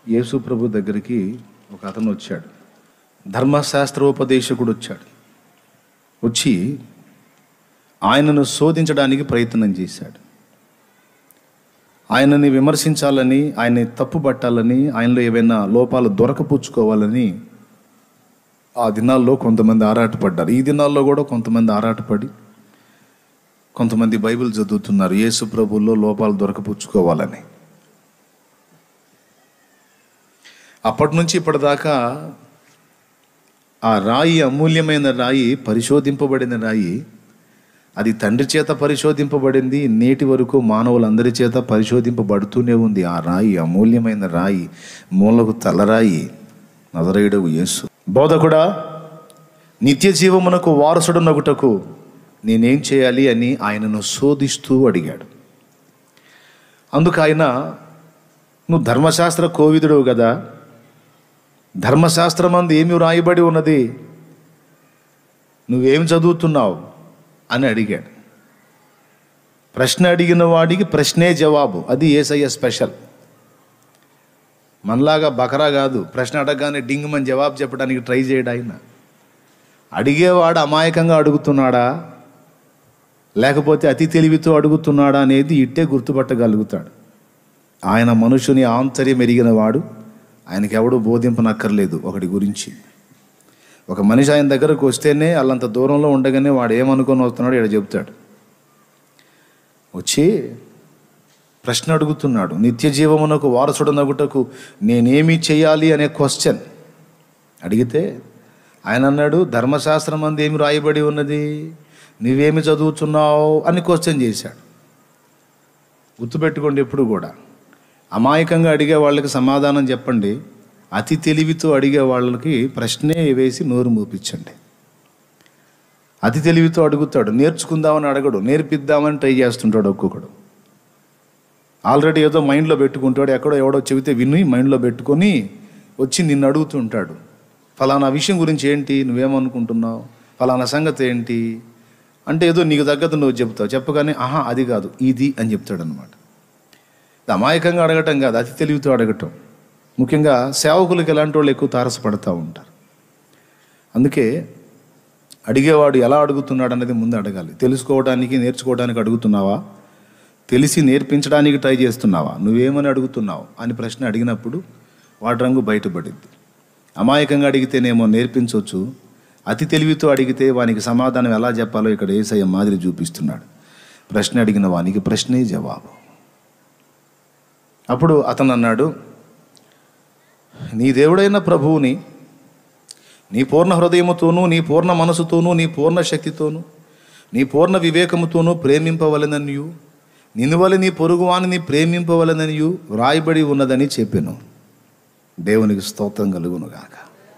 యేసు ప్రభు దగ్గరికి ఒక అతను వచ్చాడు ధర్మశాస్త్రోపదేశకుడు వచ్చాడు వచ్చి ఆయనను శోధించడానికి ప్రయత్నం చేశాడు ఆయనని విమర్శించాలని ఆయన్ని తప్పుపట్టాలని ఆయనలో ఏవైనా లోపాలు దొరకపుచ్చుకోవాలని ఆ దినాల్లో కొంతమంది ఆరాటపడ్డారు ఈ దినాల్లో కూడా కొంతమంది ఆరాటపడి కొంతమంది బైబిల్ చదువుతున్నారు యేసు ప్రభుల్లో లోపాలు దొరకపుచ్చుకోవాలని అప్పటి నుంచి ఇప్పటిదాకా ఆ రాయి అమూల్యమైన రాయి పరిశోధింపబడిన రాయి అది తండ్రి చేత పరిశోధింపబడింది నేటి వరకు మానవులందరి చేత పరిశోధింపబడుతూనే ఉంది ఆ రాయి అమూల్యమైన రాయి మూలకు తలరాయి నదరేయుడు యేసు బోధకుడా నిత్య జీవమునకు వారసుడునగుటకు నేనేం చేయాలి అని ఆయనను శోధిస్తూ అడిగాడు అందుకు ఆయన నువ్వు ధర్మశాస్త్ర కోవిదుడు కదా ధర్మశాస్త్రమందు ఏమి వ్రాయబడి ఉన్నది నువ్వేం చదువుతున్నావు అని అడిగాడు ప్రశ్న అడిగిన వాడికి ప్రశ్నే జవాబు అది ఏసయ్య స్పెషల్ మనలాగా బకరా కాదు ప్రశ్న అడగగానే డింగ్ జవాబు చెప్పడానికి ట్రై చేయడు ఆయన అడిగేవాడు అమాయకంగా అడుగుతున్నాడా లేకపోతే అతి తెలివితో అడుగుతున్నాడా అనేది ఇట్టే గుర్తుపట్టగలుగుతాడు ఆయన మనుషుని ఆంతర్యం ఎరిగిన వాడు ఆయనకి ఎవడు బోధింపనక్కర్లేదు ఒకటి గురించి ఒక మనిషి ఆయన దగ్గరకు వస్తేనే వాళ్ళంత దూరంలో ఉండగానే వాడు ఏమనుకొని వస్తున్నాడో ఇక్కడ చెబుతాడు వచ్చి ప్రశ్న అడుగుతున్నాడు నిత్య జీవమునకు వారసుడనగుటకు నేనేమి చేయాలి అనే క్వశ్చన్ అడిగితే ఆయన అన్నాడు ధర్మశాస్త్రం అందు ఏమి రాయబడి ఉన్నది నువ్వేమి చదువుతున్నావు అని క్వశ్చన్ చేశాడు గుర్తుపెట్టుకోండి ఎప్పుడు కూడా అమాయకంగా అడిగే వాళ్ళకి సమాధానం చెప్పండి అతి తెలివితో అడిగే వాళ్ళకి ప్రశ్నే వేసి నోరు మూపించండి అతి తెలివితో అడుగుతాడు నేర్చుకుందామని అడగడు నేర్పిద్దామని ట్రై చేస్తుంటాడు ఒక్కొక్కడు ఆల్రెడీ ఏదో మైండ్లో పెట్టుకుంటాడు ఎక్కడో ఎవడో చెబితే విని మైండ్లో పెట్టుకొని వచ్చి నిన్ను అడుగుతుంటాడు ఫలానా విషయం గురించి ఏంటి నువ్వేమనుకుంటున్నావు ఫలానా సంగతి ఏంటి అంటే ఏదో నీకు తగ్గదు నువ్వు చెప్తావు చెప్పగానే ఆహా అది కాదు ఇది అని చెప్తాడు అనమాట అమాయకంగా అడగటం కాదు అతి తెలివితో అడగటం ముఖ్యంగా సేవకులకు ఎలాంటి వాళ్ళు ఎక్కువ తారసపడుతూ ఉంటారు అందుకే అడిగేవాడు ఎలా అడుగుతున్నాడు అనేది ముందు అడగాలి తెలుసుకోవడానికి నేర్చుకోవడానికి అడుగుతున్నావా తెలిసి నేర్పించడానికి ట్రై చేస్తున్నావా నువ్వేమని అడుగుతున్నావు అని ప్రశ్న అడిగినప్పుడు వాడి రంగు బయటపడింది అమాయకంగా అడిగితేనేమో నేర్పించవచ్చు అతి తెలివితో అడిగితే వానికి సమాధానం ఎలా చెప్పాలో ఇక్కడ ఏసయ్య మాదిరి చూపిస్తున్నాడు ప్రశ్న అడిగిన వానికి ప్రశ్నే జవాబు అప్పుడు అతను అన్నాడు నీ దేవుడైన ప్రభువుని నీ పూర్ణ హృదయముతోనూ నీ పూర్ణ మనసుతోనూ నీ పూర్ణ శక్తితోనూ నీ పూర్ణ వివేకముతోనూ ప్రేమింపవలననియు నిన్ను వల్ల నీ పొరుగువాని ప్రేమింపవలననియు వ్రాయబడి ఉన్నదని చెప్పాను దేవునికి స్తోత్రం కలుగునుగాక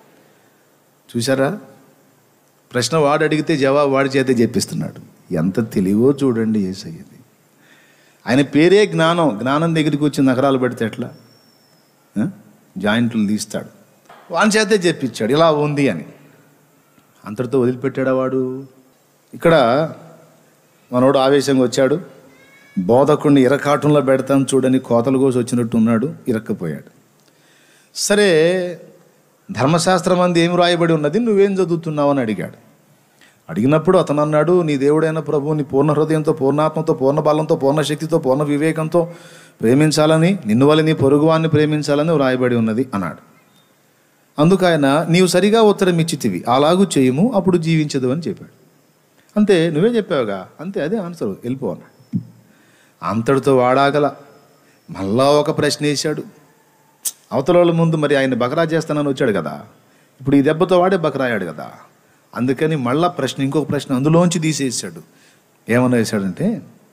చూసారా ప్రశ్న వాడు అడిగితే జవాబు వాడి చేతే చెప్పిస్తున్నాడు ఎంత తెలివో చూడండి ఏసయ్యది ఆయన పేరే జ్ఞానం జ్ఞానం దగ్గరికి వచ్చి నగరాలు పెడితే ఎట్లా ఆ? జాయింట్లు తీస్తాడు వాని చేతే చెప్పించాడు ఇలా ఉంది అని అంతటితో వదిలిపెట్టాడా వాడు ఇక్కడ మనోడు ఆవేశంగా వచ్చాడు బోధకుడిని ఇరకాటంలో పెడతాను చూడని కోతలు కోసి వచ్చినట్టు ఉన్నాడు ఇరక్కపోయాడు సరే ధర్మశాస్త్రం అంది ఏమి రాయబడి ఉన్నది నువ్వేం చదువుతున్నావు అని అడిగాడు అడిగినప్పుడు అతను అన్నాడు నీ దేవుడైన ప్రభు నీ పూర్ణ హృదయంతో పూర్ణాత్మతో పూర్ణ బలంతో పూర్ణ శక్తితో పూర్ణ వివేకంతో ప్రేమించాలని నిన్ను వల్ల నీ పొరుగువాన్ని ప్రేమించాలని వ్రాయబడి ఉన్నది అన్నాడు అందుకు ఆయన నీవు సరిగా ఉత్తరం ఇచ్చితివి అలాగూ చేయము అప్పుడు జీవించదు అని చెప్పాడు అంతే నువ్వే చెప్పావుగా అంతే అదే ఆన్సర్ వెళ్ళిపో అన్నాడు అంతటితో వాడాగల మళ్ళా ఒక ప్రశ్న వేశాడు అవతల వాళ్ళ ముందు మరి ఆయన బకరా చేస్తానని వచ్చాడు కదా ఇప్పుడు ఈ దెబ్బతో వాడే బకరాయాడు కదా అందుకని మళ్ళా ప్రశ్న ఇంకొక ప్రశ్న అందులోంచి తీసేసాడు ఏమన్నా వేశాడంటే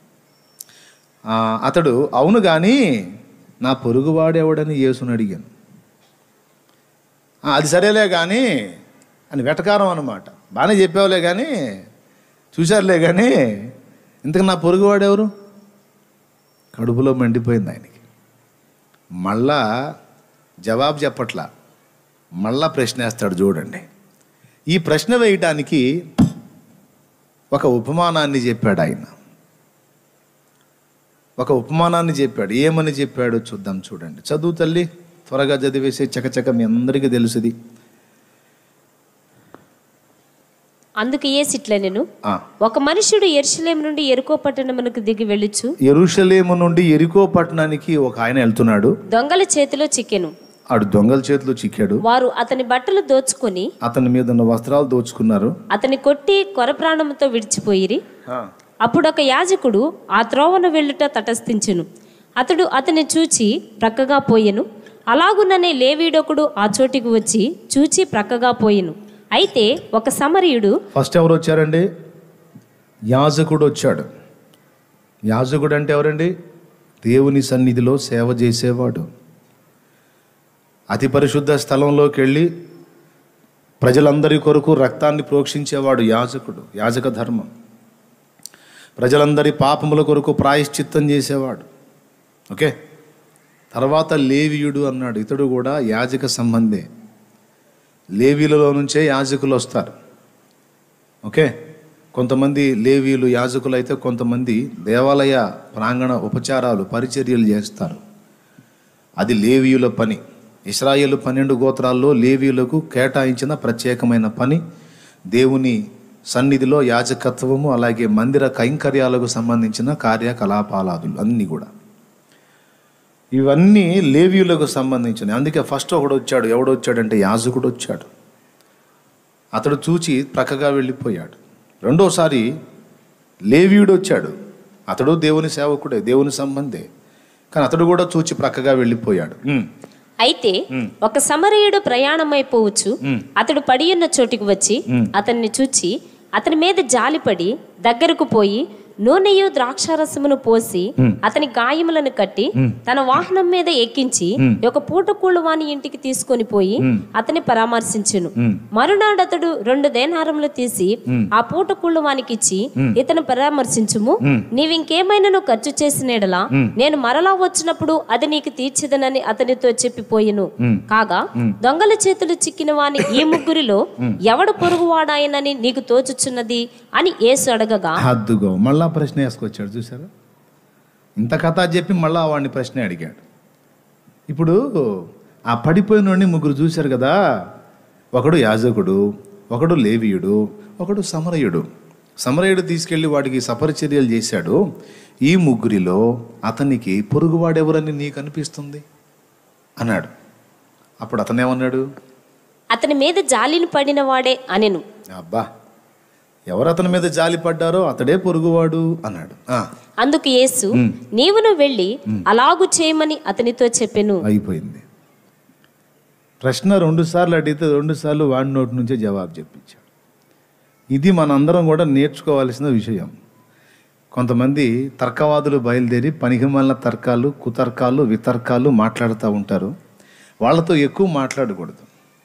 ఆ, అతడు అవును కానీ నా పొరుగువాడెవడని యేసుని అడిగాను "ఆ, అది సరేలే కానీ అని వెటకారం అనమాట బాగానే చెప్పావులే కానీ చూశారులే కానీ ఇంతకు నా పొరుగువాడెవరు కడుపులో మండిపోయింది ఆయనకి మళ్ళా జవాబు చెప్పట్లా మళ్ళా ప్రశ్న వేస్తాడు చూడండి ఈ ప్రశ్న వేయటానికి ఒక ఉపమానాన్ని చెప్పాడు ఆయన ఒక ఉపమానాన్ని చెప్పాడు ఏమని చెప్పాడో చూద్దాం చూడండి చదువు తల్లి త్వరగా చదివేసే చకచక మీ అందరికీ తెలుసుది అందుకు ఏసిట్ల నేను ఆ, ఒక మనుషుడు ఎరుసలేం నుండి ఎరుకో పట్టణమునకు దిగి వెళ్ళుచు యెరూషలేము నుండి ఎరికో పట్టణానికి ఒక ఆయన వెళ్తున్నాడు దొంగల చేతిలో చిక్కెను ఆడు దొంగల చేతిలో చిక్కాడు వారు అతని బట్టలు దోచుకొని అతని మీద ఉన్న వస్త్రాలు దోచుకున్నారు అతని కొట్టి కొర ప్రాణముతో విడిచిపోయిరి అప్పుడు ఒక యాజకుడు ఆ త్రోవను వెళ్ళుట తటస్థించెను అతడు అతని చూచి ప్రక్కగా పోయెను అలాగుననే లేవీడొకడు ఆ చోటికి వచ్చి చూచి ప్రక్కగా పోయెను అయితే ఒక సమరయుడు ఫస్ట్ ఎవరు వచ్చారండి యాజకుడు వచ్చాడు యాజకుడు అంటే ఎవరండి దేవుని సన్నిధిలో సేవ చేసేవాడు అతి పరిశుద్ధ స్థలంలోకి వెళ్ళి ప్రజలందరి కొరకు రక్తాన్ని ప్రోక్షించేవాడు యాజకుడు యాజక ధర్మం ప్రజలందరి పాపముల కొరకు ప్రాయశ్చిత్తం చేసేవాడు ఓకే తర్వాత లేవియుడు అన్నాడు ఇతడు కూడా యాజక సంబంధే లేవీలలో నుంచే యాజకులు వస్తారు ఓకే కొంతమంది లేవీలు యాజకులు అయితే కొంతమంది దేవాలయ ప్రాంగణ ఉపచారాలు పరిచర్యలు చేస్తారు అది లేవీయుల పని ఇస్రాయేలు పన్నెండు గోత్రాల్లో లేవీయులకు కేటాయించిన ప్రత్యేకమైన పని దేవుని సన్నిధిలో యాజకత్వము అలాగే మందిర కైంకర్యాలకు సంబంధించిన కార్యకలాపాలాదులు అన్నీ కూడా ఇవన్నీ లేవీయులకు సంబంధించినవి అందుకే ఫస్ట్ ఒకడు వచ్చాడు ఎవడు వచ్చాడంటే యాజకుడు వచ్చాడు అతడు చూచి ప్రక్కగా వెళ్ళిపోయాడు రెండోసారి లేవీయుడు వచ్చాడు అతడు దేవుని సేవకుడే దేవుని సంబంధే కానీ అతడు కూడా చూచి ప్రక్కగా వెళ్ళిపోయాడు ఉమ్, అయితే ఒక సమరయుడు ప్రయాణమైపోవచ్చు అతడు పడి ఉన్న చోటికి వచ్చి అతన్ని చూచి అతని మీద జాలిపడి దగ్గరకు పోయి నూనెయు ద్రాక్షారసమును పోసి అతని గాయములను కట్టి తన వాహనం మీద ఎక్కించి ఒక పూటకూళ్ళు వాని ఇంటికి తీసుకొని పోయి అతని పరామర్శించును మరునాడు అతడు రెండు దేనారములు తీసి ఆ పూటకూళ్ళు వానికి ఇచ్చి ఇతను పరామర్శించుము నీవింకేమైనాను ఖర్చు చేసినడలా నేను మరలా వచ్చినప్పుడు అది నీకు తీర్చిదనని అతనితో చెప్పిపోయిను కాగా దొంగల చేతులు చిక్కిన వాని ఈ ముగ్గురిలో ఎవడు పొరుగువాడాయనని నీకు తోచుచున్నది అని యేసు అడగగా హద్దుగో మళ్ళా ప్రశ్న వేసుకొచ్చాడు చూసారా ఇంత కథ చెప్పి మళ్ళా వాడిని ప్రశ్న అడిగాడు ఇప్పుడు ఆ పడిపోయినోడిని ముగ్గురు చూశారు కదా ఒకడు యాజకుడు ఒకడు లేవీయుడు ఒకడు సమరయుడు సమరయుడు తీసుకెళ్ళి వాడికి సపరిచర్యలు చేశాడు ఈ ముగ్గురిలో అతనికి పొరుగువాడెవరని నీకు అనిపిస్తుంది అన్నాడు అప్పుడు అతను ఏమన్నాడు అతని మీద జాలిని పడిన వాడే అనెను అబ్బా ఎవరు అతని మీద జాలి పడ్డారో అతడే పొరుగువాడు అన్నాడు ఆ, అందుకు యేసు నీవును వెళ్ళి అలాగు చేయమని అతనితో చెప్పెను అయిపోయింది ప్రశ్న రెండు సార్లు అడిగితే రెండు సార్లు వాడి నోటి నుంచే జవాబు చెప్పించాడు ఇది మనందరం కూడా నేర్చుకోవాల్సిన విషయం కొంతమంది తర్కవాదులు బయలుదేరి పనికిమాలిన తర్కాలు కుతర్కాలు వితర్కాలు మాట్లాడుతూ ఉంటారు వాళ్ళతో ఎక్కువ మాట్లాడకూడదు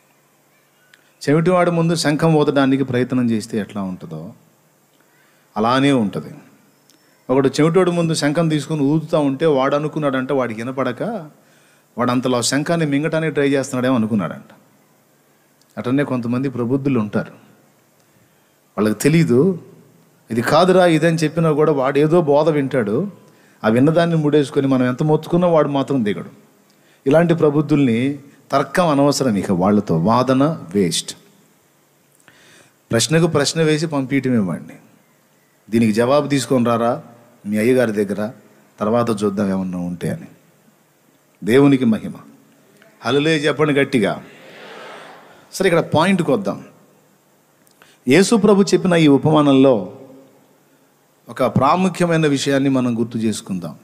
చెవిటివాడి ముందు శంఖం ఊదడానికి ప్రయత్నం చేస్తే ఎట్లా ఉంటుందో అలానే ఉంటుంది ఒకడు చెవిటోడు ముందు శంఖం తీసుకుని ఊదుతూ ఉంటే వాడు అనుకున్నాడంటే వాడికి వినపడక వాడు అంతలో ఆ శంఖాన్ని మింగటానికి ట్రై చేస్తున్నాడేమో అనుకున్నాడంట అటనే కొంతమంది ప్రబుద్ధులు ఉంటారు వాళ్ళకి తెలీదు ఇది కాదురా ఇదని చెప్పినా కూడా వాడు ఏదో బోధ వింటాడు ఆ విన్నదాన్ని ముడేసుకొని మనం ఎంత మొత్తుకున్నా వాడు మాత్రం దిగడు ఇలాంటి ప్రబుద్ధుల్ని తర్కం అనవసరం ఇక వాళ్ళతో వాదన వేస్ట్ ప్రశ్నకు ప్రశ్న వేసి పంపించటం ఇవ్వండి దీనికి జవాబు తీసుకొని రారా మీ అయ్యగారి దగ్గర తర్వాత చూద్దాం ఏమన్నా ఉంటే అని దేవునికి మహిమ హలులే చెప్పండి గట్టిగా సరే ఇక్కడ పాయింట్కి వద్దాం యేసు ప్రభు చెప్పిన ఈ ఉపమానంలో ఒక ప్రాముఖ్యమైన విషయాన్ని మనం గుర్తు చేసుకుందాం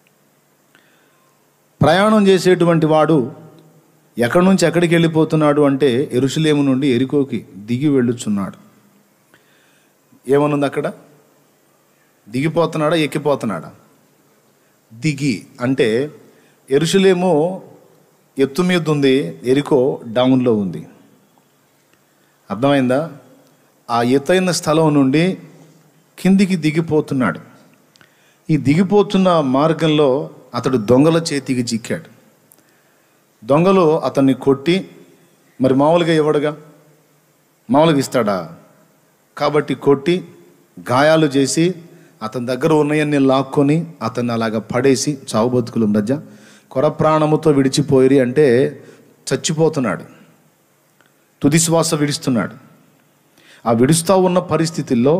ప్రయాణం చేసేటువంటి వాడు ఎక్కడి నుంచి ఎక్కడికి వెళ్ళిపోతున్నాడు అంటే ఎరుసలేము నుండి ఎరికోకి దిగి వెళ్ళుచున్నాడు ఏమనుంది అక్కడ దిగిపోతున్నాడా ఎక్కిపోతున్నాడా దిగి అంటే ఎరుసలేము ఎత్తు మీద ఉంది ఎరికో డౌన్లో ఉంది అర్థమైందా ఆ ఎత్తైన స్థలం నుండి కిందికి దిగిపోతున్నాడు ఈ దిగిపోతున్న మార్గంలో అతడు దొంగల చేతికి చిక్కాడు దొంగలు అతన్ని కొట్టి మరి మామూలుగా ఇవ్వడుగా మామూలుగా ఇస్తాడా కాబట్టి కొట్టి గాయాలు చేసి అతని దగ్గర ఉన్నాయన్ని లాక్కొని అతన్ని అలాగ పడేసి చావు బతుకుల మధ్య కొర ప్రాణముతో విడిచిపోయిరి అంటే చచ్చిపోతున్నాడు తుది శ్వాస విడుస్తున్నాడు ఆ విడుస్తూ ఉన్న పరిస్థితుల్లో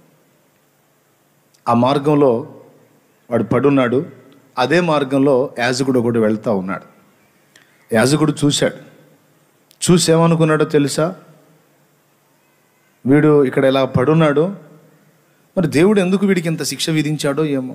ఆ మార్గంలో వాడు పడున్నాడు అదే మార్గంలో యాజకుడు ఒకడు వెళ్తూ ఉన్నాడు యాజకుడు చూశాడు చూసి ఏమనుకున్నాడో తెలుసా వీడు ఇక్కడ ఇలా పడున్నాడు మరి దేవుడు ఎందుకు వీడికి ఇంత శిక్ష విధించాడో ఏమో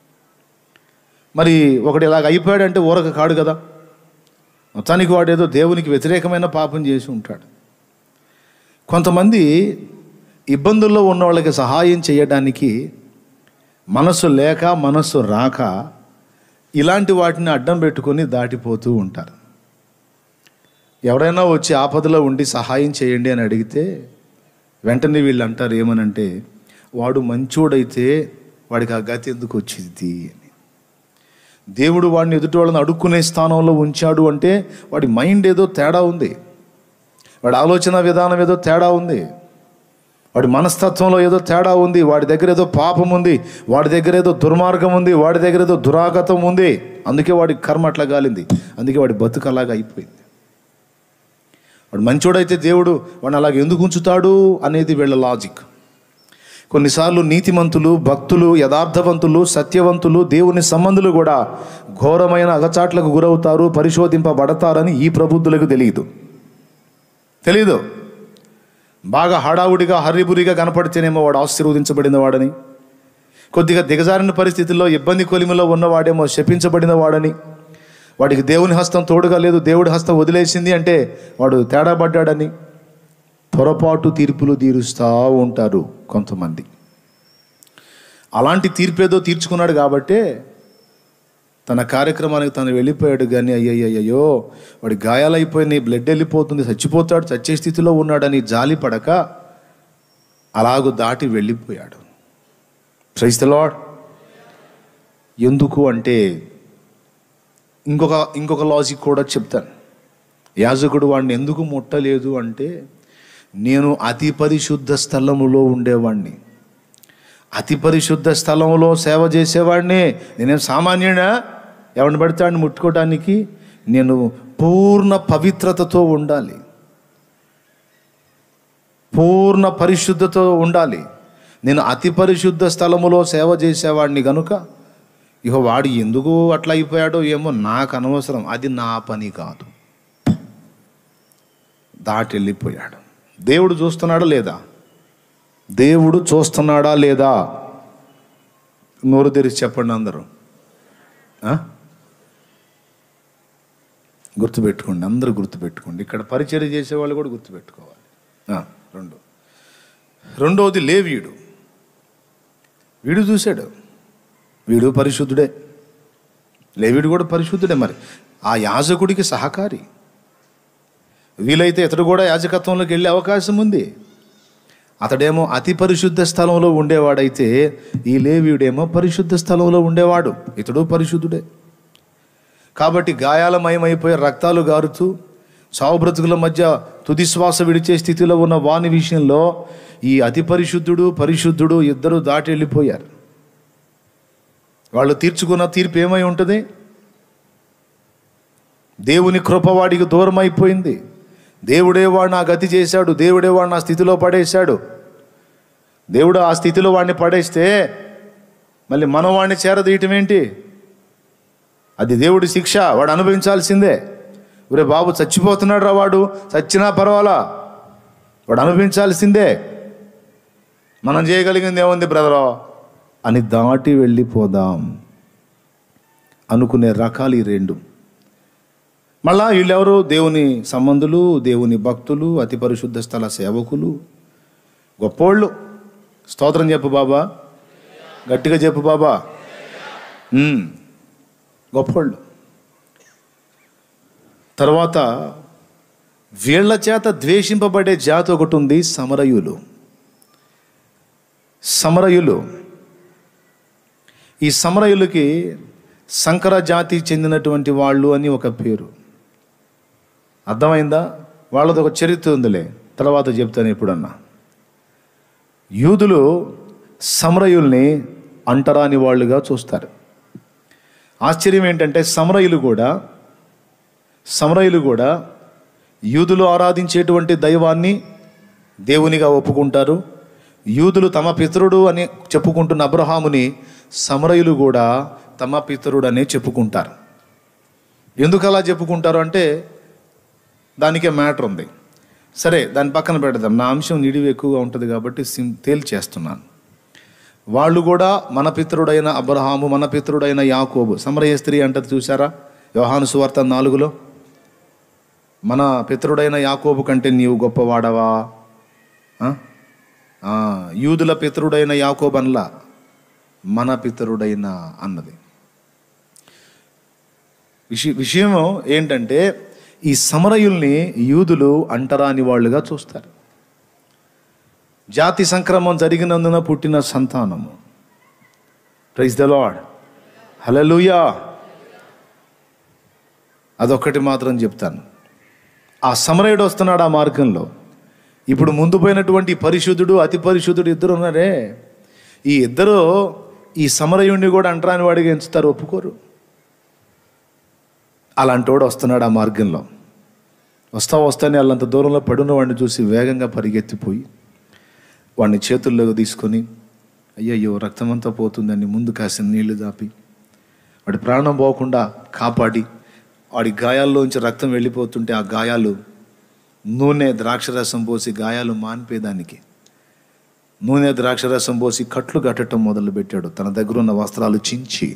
మరి ఒకడు ఇలాగ అయిపోయాడంటే ఊరక కాడు కదా మొత్తానికి వాడు ఏదో దేవునికి వ్యతిరేకమైన పాపం చేసి ఉంటాడు కొంతమంది ఇబ్బందుల్లో ఉన్న వాళ్ళకి సహాయం చేయడానికి మనసు లేక మనసు రాక ఇలాంటి వాటిని అడ్డం పెట్టుకొని దాటిపోతూ ఉంటారు ఎవరైనా వచ్చి ఆపదలో ఉండి సహాయం చేయండి అని అడిగితే వెంటనే వీళ్ళు అంటారు ఏమనంటే వాడు మంచోడైతే వాడికి ఆ గతి ఎందుకు వచ్చింది అని దేవుడు వాడిని ఎదుటి వాళ్ళని అడుక్కునే స్థానంలో ఉంచాడు అంటే వాడి మైండ్ ఏదో తేడా ఉంది వాడి ఆలోచన విధానం ఏదో తేడా ఉంది వాడి మనస్తత్వంలో ఏదో తేడా ఉంది వాడి దగ్గర ఏదో పాపం ఉంది వాడి దగ్గర ఏదో దుర్మార్గం ఉంది వాడి దగ్గర ఏదో దురాగతం ఉంది అందుకే వాడి కర్మ అట్లా గాలింది అందుకే వాడి బతుకు అలాగా అయిపోయింది వాడు మంచోడైతే దేవుడు వాడిని అలాగ ఎందుకు ఉంచుతాడు అనేది వీళ్ళ లాజిక్ కొన్నిసార్లు నీతిమంతులు భక్తులు యథార్థవంతులు సత్యవంతులు దేవుని సంబంధులు కూడా ఘోరమైన అగచాట్లకు గురవుతారు పరిశోధింపబడతారని ఈ ప్రబుద్ధులకు తెలియదు తెలీదు బాగా హడావుడిగా హర్రిబురిగా కనపడితేనేమో వాడు ఆశీర్వదించబడిన వాడని కొద్దిగా దిగజారిన పరిస్థితుల్లో ఇబ్బంది కొలిమిలో ఉన్నవాడేమో శపించబడిన వాడని వాడికి దేవుని హస్తం తోడుగా లేదు దేవుడి హస్తం వదిలేసింది అంటే వాడు తేడా పడ్డాడని పొరపాటు తీర్పులు తీరుస్తూ ఉంటారు కొంతమంది అలాంటి తీర్పేదో తీర్చుకున్నాడు కాబట్టే తన కార్యక్రమానికి తను వెళ్ళిపోయాడు కానీ అయ్యయ్యయ్యో వాడి గాయాలైపోయినాయి బ్లడ్ వెళ్ళిపోతుంది చచ్చిపోతాడు చచ్చే స్థితిలో ఉన్నాడని జాలి పడక అలాగూ దాటి వెళ్ళిపోయాడు లార్డ్ ఎందుకు అంటే ఇంకొక ఇంకొక లాజిక్ కూడా చెప్తాను యాజకుడు వాడిని ఎందుకు ముట్టలేదు అంటే నేను అతి పరిశుద్ధ స్థలములో ఉండేవాడిని అతి పరిశుద్ధ స్థలంలో సేవ చేసేవాడిని నేనేం సామాన్యుడా ఎవరిని పడితే వాడిని ముట్టుకోవడానికి నేను పూర్ణ పవిత్రతతో ఉండాలి పూర్ణ పరిశుద్ధతో ఉండాలి నేను అతి పరిశుద్ధ స్థలములో సేవ చేసేవాడిని గనుక ఇక వాడు ఎందుకు అట్లా అయిపోయాడో ఏమో నాకు అనవసరం అది నా పని కాదు దాటి వెళ్ళిపోయాడు దేవుడు చూస్తున్నాడా లేదా దేవుడు చూస్తున్నాడా లేదా నోరు తెరిచి చెప్పండి అందరూ ఆ? గుర్తుపెట్టుకోండి అందరూ గుర్తుపెట్టుకోండి ఇక్కడ పరిచర్య చేసేవాళ్ళు కూడా గుర్తుపెట్టుకోవాలి ఆ, రెండు రెండవది లేవీయుడు వీడు చూశాడు వీడు పరిశుద్ధుడే లేవీడు కూడా పరిశుద్ధుడే మరి ఆ యాజకుడికి సహకారి వీలైతే ఇతడు కూడా యాజకత్వంలోకి వెళ్ళే అవకాశం ఉంది అతడేమో అతి పరిశుద్ధ స్థలంలో ఉండేవాడైతే ఈ లేవీయుడేమో పరిశుద్ధ స్థలంలో ఉండేవాడు ఇతడు పరిశుద్ధుడే కాబట్టి గాయాలమయమైపోయి రక్తాలు గారుతూ చావు బ్రతుకుల మధ్య తుది శ్వాస విడిచే స్థితిలో ఉన్న వాని విషయంలో ఈ అతి పరిశుద్ధుడు పరిశుద్ధుడు ఇద్దరు దాటి వెళ్ళిపోయారు వాళ్ళు తీర్చుకున్న తీర్పు ఏమై ఉంటుంది దేవుని కృప వాడికి దూరం అయిపోయింది దేవుడే వాడు నా గతి చేశాడు దేవుడే వాడు నా స్థితిలో పడేశాడు దేవుడు ఆ స్థితిలో వాడిని పడేస్తే మళ్ళీ మనం వాడిని చేరదీయటం ఏంటి అది దేవుడి శిక్ష వాడు అనుభవించాల్సిందే ఒరే బాబు చచ్చిపోతున్నాడు రా వాడు చచ్చినా పర్వాలా వాడు అనుభవించాల్సిందే మనం చేయగలిగింది ఏముంది బ్రదరో అని దాటి వెళ్ళిపోదాం అనుకునే రకాలు ఈ రెండు మళ్ళా వీళ్ళెవరు దేవుని సంబంధులు దేవుని భక్తులు అతి పరిశుద్ధ స్థల సేవకులు గొప్పోళ్ళు స్తోత్రం చెప్పు బాబా గట్టిగా చెప్పు బాబా ఉమ్, గొప్పోళ్ళు తర్వాత వీళ్ళ చేత ద్వేషింపబడే జాతి ఒకటి ఉంది సమరయులు సమరయులు ఈ సమరయులకి సంకర జాతికి చెందినటువంటి వాళ్ళు అని ఒక పేరు అర్థమైందా వాళ్ళది ఒక చరిత్ర ఉందిలే తర్వాత చెప్తాను ఎప్పుడన్నా యూదులు సమరయుల్ని అంటరాని వాళ్ళుగా చూస్తారు ఆశ్చర్యం ఏంటంటే సమరయులు కూడా సమరయులు కూడా యూదులు ఆరాధించేటువంటి దైవాన్ని దేవునిగా ఒప్పుకుంటారు యూదులు తమ పితరుడు అని చెప్పుకుంటున్న అబ్రహాముని సమరయులు కూడా తమ పితరుడు అనే చెప్పుకుంటారు ఎందుకు అలా చెప్పుకుంటారు అంటే దానికే మ్యాటర్ ఉంది సరే దాని పక్కన పెడదాం నా అంశం నిడివి ఎక్కువగా ఉంటుంది కాబట్టి సిం తేల్చేస్తున్నాను వాళ్ళు కూడా మన పితరుడైన అబ్రహాము మన పితరుడైన యాకోబు సమరయ స్త్రీ అంటది చూసారా యోహాను సువార్త నాలుగులో మన పితరుడైన యాకోబు కంటే నీవు గొప్పవాడవా ఆ? ఆ, యూదుల పితరుడైన యాకోబు అనలా మన పితరుడైన అన్నది విషయ విషయం ఏంటంటే ఈ సమరయుల్ని యూదులు అంటరాని వాళ్ళుగా చూస్తారు జాతి సంక్రమం జరిగినందున పుట్టిన సంతానము ప్రైజ్ ద లాడ్ హలలుయా అదొక్కటి మాత్రం చెప్తాను ఆ సమరయుడు వస్తున్నాడు ఆ మార్గంలో ఇప్పుడు ముందు పోయినటువంటి పరిశుద్ధుడు అతి పరిశుద్ధుడు ఇద్దరు ఉన్నారే ఈ ఇద్దరు ఈ సమరయుణ్ణి కూడా అంటరాని వాడిగా ఎంచుతారు ఒప్పుకోరు అలాంటి వాడు వస్తున్నాడు ఆ మార్గంలో వస్తా వస్తానే వాళ్ళంత దూరంలో పడున్న వాడిని చూసి వేగంగా పరిగెత్తిపోయి వాడిని చేతుల్లోకి తీసుకొని అయ్యయ్యో రక్తమంతా పోతుందని ముందు కాసిన నీళ్లు దాపి వాడి ప్రాణం పోకుండా కాపాడి వాడి గాయాల్లోంచి రక్తం వెళ్ళిపోతుంటే ఆ గాయాలు నూనె ద్రాక్షరసం పోసి గాయాలు మాన్పేదానికి నూనె ద్రాక్షరసం పోసి కట్లు కట్టడం మొదలుపెట్టాడు తన దగ్గర ఉన్న వస్త్రాలు చించి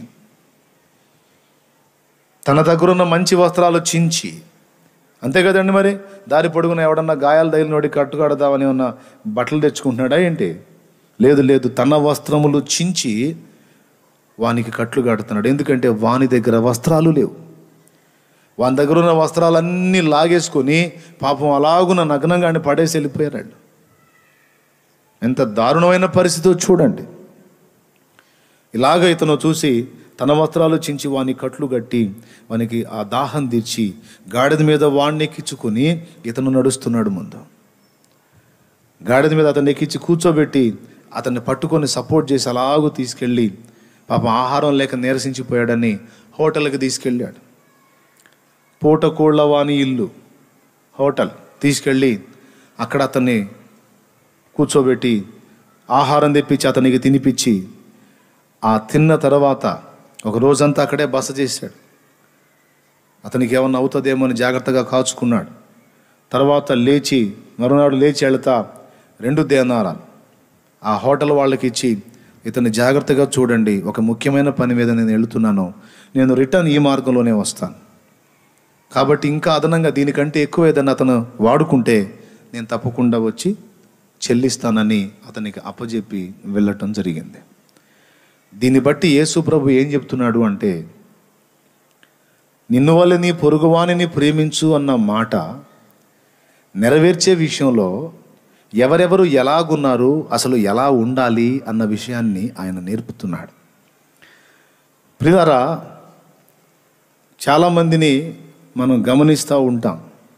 తన దగ్గరున్న మంచి వస్త్రాలు చించి అంతే కదండి మరి దారి పొడుగున ఎవడన్నా గాయాలు తగిలినోడి కట్టు కడదామని ఉన్న బట్టలు తెచ్చుకుంటున్నాడా ఏంటి లేదు లేదు తన వస్త్రములు చించి వానికి కట్లు కడుతున్నాడు ఎందుకంటే వాని దగ్గర వస్త్రాలు లేవు వాని దగ్గర ఉన్న వస్త్రాలన్నీ లాగేసుకొని పాపం అలాగున నగ్నంగాని పడేసి వెళ్ళిపోయారు ఎంత దారుణమైన పరిస్థితి చూడండి ఇలాగ ఇతను చూసి తన వస్త్రాలు చించి వాని కట్లు కట్టి వానికి ఆ దాహం తీర్చి గాడిద మీద వాడిని ఎక్కించుకొని ఇతను నడుస్తున్నాడు ముందు గాడిద మీద అతన్ని ఎక్కించి కూర్చోబెట్టి అతన్ని పట్టుకొని సపోర్ట్ చేసి అలాగూ తీసుకెళ్ళి పాపం ఆహారం లేక నీరసించిపోయాడని హోటల్కి తీసుకెళ్ళాడు పూటకోళ్ళ వాని ఇల్లు హోటల్ తీసుకెళ్ళి అక్కడ అతన్ని కూర్చోబెట్టి ఆహారం తెప్పించి అతనికి తినిపించి ఆ తిన్న తర్వాత ఒక రోజంతా అక్కడే బస చేశాడు అతనికి ఏమన్నా అవుతుందేమో అని జాగ్రత్తగా కాచుకున్నాడు తర్వాత లేచి మరునాడు లేచి వెళతా రెండు దేనారాలు ఆ హోటల్ వాళ్ళకి ఇచ్చి ఇతన్ని జాగ్రత్తగా చూడండి ఒక ముఖ్యమైన పని మీద నేను వెళుతున్నాను నేను రిటర్న్ ఈ మార్గంలోనే వస్తాను కాబట్టి ఇంకా అదనంగా దీనికంటే ఎక్కువ ఏదైనా అతను వాడుకుంటే నేను తప్పకుండా వచ్చి చెల్లిస్తానని అతనికి అప్పజెప్పి వెళ్ళటం జరిగింది దీన్ని బట్టి యేసు ప్రభు ఏం చెప్తున్నాడు అంటే నిన్ను వల్ల నీ పొరుగువానిని ప్రేమించు అన్న మాట నెరవేర్చే విషయంలో ఎవరెవరు ఎలాగున్నారు అసలు ఎలా ఉండాలి అన్న విషయాన్ని ఆయన నేర్పుతున్నాడు ప్రియారా చాలామందిని మనం గమనిస్తూ ఉంటాం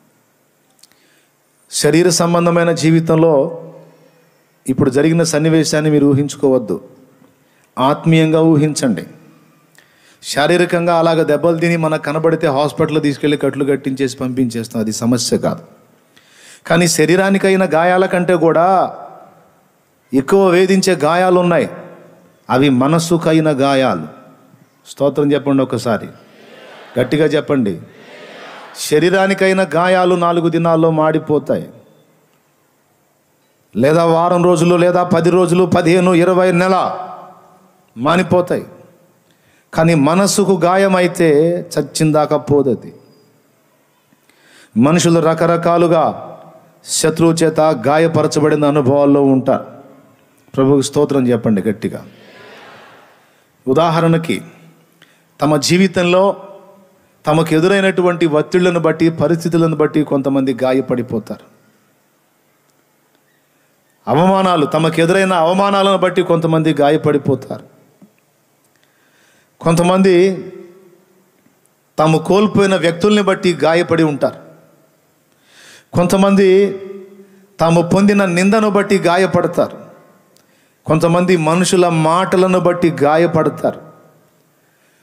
శరీర సంబంధమైన జీవితంలో ఇప్పుడు జరిగిన సన్నివేశాన్ని మీరు ఊహించుకోవద్దు ఆత్మీయంగా ఊహించండి శారీరకంగా అలాగ దెబ్బలు తిని మనకు కనబడితే హాస్పిటల్ తీసుకెళ్ళి కట్లు కట్టించేసి పంపించేస్తాం అది సమస్య కాదు కానీ శరీరానికైన గాయాల కంటే కూడా ఎక్కువ వేధించే గాయాలు ఉన్నాయి అవి మనస్సుకైన గాయాలు స్తోత్రం చెప్పండి ఒకసారి గట్టిగా చెప్పండి శరీరానికైన గాయాలు నాలుగు దినాల్లో మాడిపోతాయి లేదా వారం రోజులు లేదా పది రోజులు పదిహేను ఇరవై నెల మానిపోతాయి కానీ మనసుకు గాయమైతే చచ్చిందాక పోదది మనుషులు రకరకాలుగా శత్రువు చేత గాయపరచబడిన అనుభవాల్లో ఉంటారు ప్రభువుకి స్తోత్రం చెప్పండి గట్టిగా ఉదాహరణకి తమ జీవితంలో తమకు ఎదురైనటువంటి ఒత్తిళ్లను బట్టి పరిస్థితులను బట్టి కొంతమంది గాయపడిపోతారు అవమానాలు తమకు ఎదురైన అవమానాలను బట్టి కొంతమంది గాయపడిపోతారు కొంతమంది తాము కోల్పోయిన వ్యక్తుల్ని బట్టి గాయపడి ఉంటారు కొంతమంది తాము పొందిన నిందను బట్టి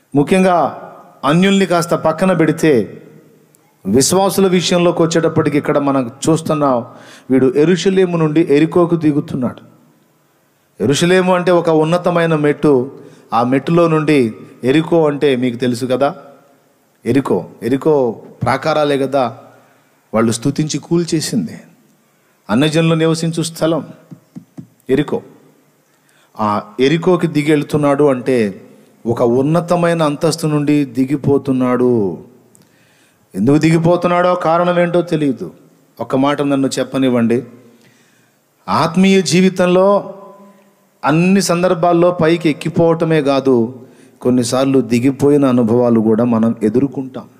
ముఖ్యంగా అన్యుల్ని కాస్త పక్కన పెడితే విశ్వాసుల విషయంలోకి వచ్చేటప్పటికి ఇక్కడ మనం చూస్తున్నాం వీడు ఎరుషలేము నుండి ఎరికోకు దిగుతున్నాడు ఎరుషలేము అంటే ఒక ఉన్నతమైన మెట్టు ఆ మెట్టులో నుండి ఎరికో అంటే మీకు తెలుసు కదా ఎరికో ఎరికో ప్రాకారాలే కదా వాళ్ళు స్తుతించి కూల్చేసింది అన్నజనులు నివసించు స్థలం ఎరికో ఆ ఎరికోకి దిగి వెళ్తున్నాడు అంటే ఒక ఉన్నతమైన అంతస్తు నుండి దిగిపోతున్నాడు ఎందుకు దిగిపోతున్నాడో కారణం ఏంటో తెలియదు ఒక మాట నన్ను చెప్పనివ్వండి ఆత్మీయ జీవితంలో అన్ని సందర్భాల్లో పైకి ఎక్కిపోవటమే కాదు కొన్నిసార్లు దిగిపోయిన అనుభవాలు కూడా మనం ఎదుర్కొంటాం